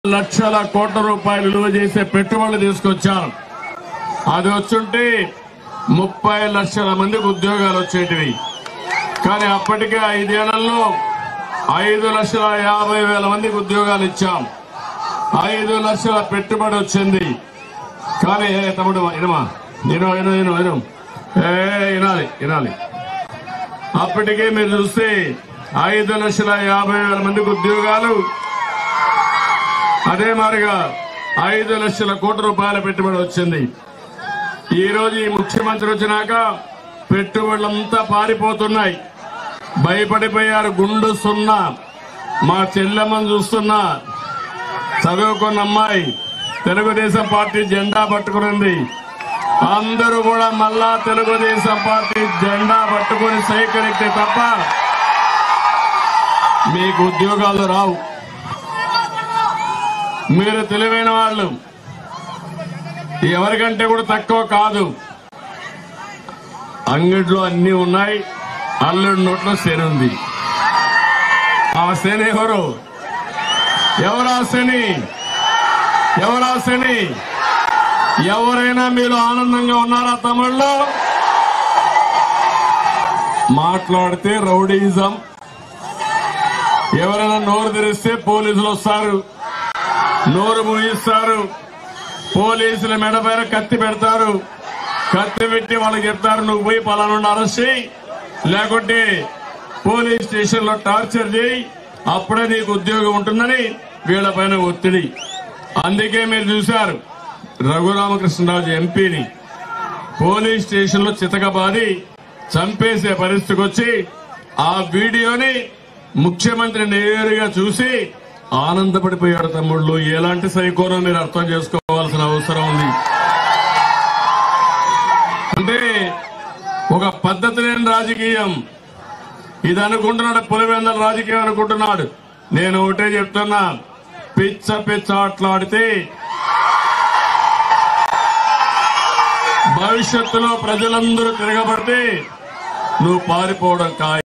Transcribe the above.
లక్షల కోట్ల రూపాయలు విలువ చేసే పెట్టుబడులు తీసుకొచ్చాను అది వచ్చుంటే ముప్పై లక్షల మందికి ఉద్యోగాలు వచ్చేటివి కానీ అప్పటికే ఐదేళ్లలో ఐదు లక్షల యాభై వేల మందికి ఉద్యోగాలు ఇచ్చాం ఐదు లక్షల పెట్టుబడి వచ్చింది కానీ ఏ తమ్ముడు ఇనమా నేను విను విను విను ఏ వినాలి వినాలి అప్పటికే మీరు చూస్తే ఐదు లక్షల యాభై వేల మందికి ఉద్యోగాలు అదే మాదిరిగా ఐదు లక్షల కోట్ల రూపాయల పెట్టుబడి వచ్చింది ఈ రోజు ఈ ముఖ్యమంత్రి వచ్చినాక పెట్టుబడులంతా పారిపోతున్నాయి భయపడిపోయారు గుండు సున్నా మా చెల్లెమ్మను చూస్తున్నా చదువుకున్న అమ్మాయి తెలుగుదేశం పార్టీ జెండా పట్టుకునింది అందరూ కూడా మళ్ళా తెలుగుదేశం పార్టీ జెండా పట్టుకుని సేకరిస్తే తప్ప మీకు ఉద్యోగాలు రావు మీరు తెలివైన వాళ్ళు ఎవరికంటే కూడా తక్కువ కాదు అంగడిలో అన్ని ఉన్నాయి అల్లుడి నోట్లో శని ఉంది ఆ శని ఎవరు ఎవరా శని ఎవరా శని ఎవరైనా మీరు ఆనందంగా ఉన్నారా తమిళ్లో మాట్లాడితే రౌడీజం ఎవరైనా నోరు తెరిస్తే పోలీసులు వస్తారు నోరు మూయిస్తారు పోలీసుల మెడ పైన కత్తి పెడతారు కత్తి పెట్టి వాళ్ళకి చెప్తారు నువ్వు పోయి పలానా అరెస్ట్ చేయి లేకుంటే పోలీస్ స్టేషన్ లో టార్చర్ చేయి అప్పుడే నీకు ఉద్యోగం ఉంటుందని వీళ్ళ పైన ఒత్తిడి అందుకే మీరు చూశారు రఘురామకృష్ణరాజు ఎంపీని పోలీస్ స్టేషన్ లో చితకబాది చంపేసే పరిస్థితికి వచ్చి ఆ వీడియోని ముఖ్యమంత్రి నేరుగా చూసి ఆనందపడిపోయాడు తమ్ముళ్ళు ఎలాంటి సైకోనో మీరు అర్థం చేసుకోవాల్సిన అవసరం ఉంది అంటే ఒక పద్ధతి లేని రాజకీయం ఇది అనుకుంటున్నాడు పులివెందల రాజకీయం అనుకుంటున్నాడు నేను ఒకటే చెప్తున్నా పిచ్చ పిచ్చ ఆటలాడితే భవిష్యత్తులో ప్రజలందరూ తిరగబడితే నువ్వు పారిపోవడం ఖాయం